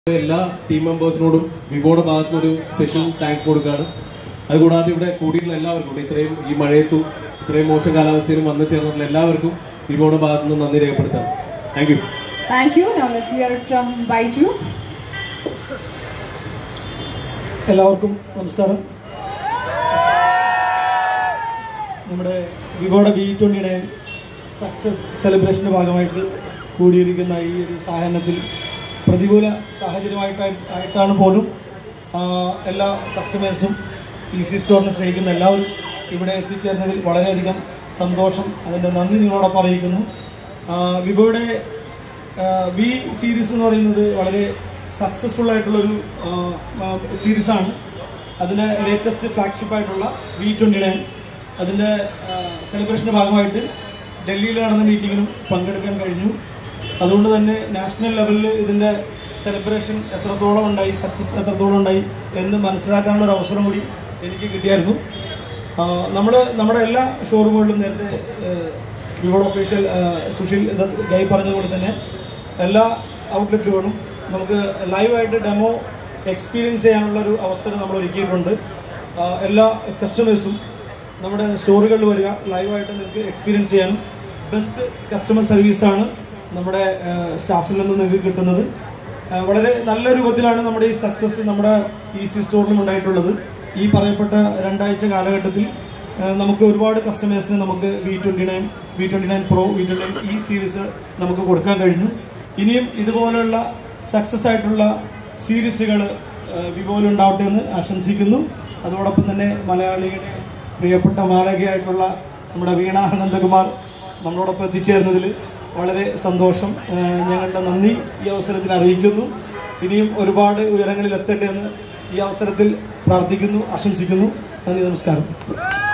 എല്ലാ ടീം മെമ്പേഴ്സിനോടും വിവോയുടെ ഭാഗത്തുനിന്ന് ഒരു സ്പെഷ്യൽ താങ്ക്സ് കൊടുക്കുകയാണ് അതുകൂടാതെ ഇവിടെ കൂടിയിട്ടുള്ള എല്ലാവർക്കും ഇവിടെ ഇത്രയും ഈ മഴയത്തും ഇത്രയും മോശം കാലാവസ്ഥയിലും വന്നു ചേർന്നിട്ടുള്ള എല്ലാവർക്കും വിവോയുടെ ഭാഗത്തുനിന്ന് നന്ദി രേഖപ്പെടുത്താം thank you Thank you. Now let's hear it from Baiju. എല്ലാവർക്കും നമസ്കാരം നമ്മുടെ വിവോയുടെ ബി ട്വൻ്റിയുടെ സക്സസ് സെലിബ്രേഷൻ്റെ ഭാഗമായിട്ട് കൂടിയിരിക്കുന്ന ഈ ഒരു സായാഹ്നത്തിൽ പ്രതികൂല സാഹചര്യമായിട്ടായി ആയിട്ടാണ് പോലും ആ, എല്ലാ കസ്റ്റമേഴ്സും ഇ സി സ്റ്റോറിനെ സ്നേഹിക്കുന്ന എല്ലാവരും ഇവിടെ എത്തിച്ചേർന്നതിൽ വളരെയധികം സന്തോഷം അതിൻ്റെ നന്ദി നിങ്ങളോടൊപ്പം അറിയിക്കുന്നു ആ, വിവോയുടെ വി സീരീസ് എന്ന് പറയുന്നത് വളരെ സക്സസ്ഫുൾ ആയിട്ടുള്ളൊരു സീരീസാണ് അതിൻ്റെ ലേറ്റസ്റ്റ് ഫ്ലാഗ്ഷിപ്പ് ആയിട്ടുള്ള വി ട്വൻറ്റി നയൻ അതിൻ്റെ സെലിബ്രേഷൻ്റെ ഭാഗമായിട്ട് ഡൽഹിയിൽ നടന്ന മീറ്റിങ്ങിലും പങ്കെടുക്കാൻ കഴിഞ്ഞു അതുകൊണ്ട് തന്നെ നാഷണൽ ലെവലിൽ ഇതിൻ്റെ സെലിബ്രേഷൻ എത്രത്തോളം ഉണ്ടായി സക്സസ് എത്രത്തോളം ഉണ്ടായി എന്ന് മനസ്സിലാക്കാനുള്ള ഒരു അവസരം കൂടി എനിക്ക് കിട്ടിയായിരുന്നു നമ്മൾ നമ്മുടെ എല്ലാ ഷോറൂമുകളിലും നേരത്തെ വിവോഡ് ഒഫീഷ്യൽ സുശീൽ ദത്ത് ഗൈ പറഞ്ഞതുപോലെ തന്നെ എല്ലാ ഔട്ട്ലെറ്റുകളും നമുക്ക് ലൈവായിട്ട് ഡെമോ എക്സ്പീരിയൻസ് ചെയ്യാനുള്ള ഒരു അവസരം നമ്മൾ ഒരുക്കിയിട്ടുണ്ട് ആ, എല്ലാ കസ്റ്റമേഴ്സും നമ്മുടെ സ്റ്റോറുകളിൽ വരിക ലൈവായിട്ട് നിങ്ങൾക്ക് എക്സ്പീരിയൻസ് ചെയ്യാനും ബെസ്റ്റ് കസ്റ്റമർ സർവീസാണ് നമ്മുടെ സ്റ്റാഫിൽ നിന്ന് നിങ്ങൾക്ക് കിട്ടുന്നത് ആ, വളരെ നല്ല രൂപത്തിലാണ് നമ്മുടെ ഈ സക്സസ് നമ്മുടെ ഇ സി സ്റ്റോറിലും ഉണ്ടായിട്ടുള്ളത് ഈ പറയപ്പെട്ട രണ്ടാഴ്ച കാലഘട്ടത്തിൽ ആ, നമുക്ക് ഒരുപാട് കസ്റ്റമേഴ്സിന് നമുക്ക് V twenty nine V twenty nine pro V twenty nine ഈ സീരീസ് നമുക്ക് കൊടുക്കാൻ കഴിഞ്ഞു ഇനിയും ഇതുപോലുള്ള സക്സസ് ആയിട്ടുള്ള സീരീസുകൾ വിവോയിൽ ഉണ്ടാവട്ടെ എന്ന് ആശംസിക്കുന്നു അതോടൊപ്പം തന്നെ മലയാളിയുടെ പ്രിയപ്പെട്ട മാലകയായിട്ടുള്ള നമ്മുടെ വീണ അനന്തകുമാർ നമ്മളോടൊപ്പം എത്തിച്ചേർന്നതിൽ വളരെ സന്തോഷം ആ, ഞങ്ങളുടെ നന്ദി ഈ അവസരത്തിൽ അറിയിക്കുന്നു ഇനിയും ഒരുപാട് ഉയരങ്ങളിൽ എത്തട്ടെ എന്ന് ഈ അവസരത്തിൽ പ്രാർത്ഥിക്കുന്നു ആശംസിക്കുന്നു നന്ദി നമസ്കാരം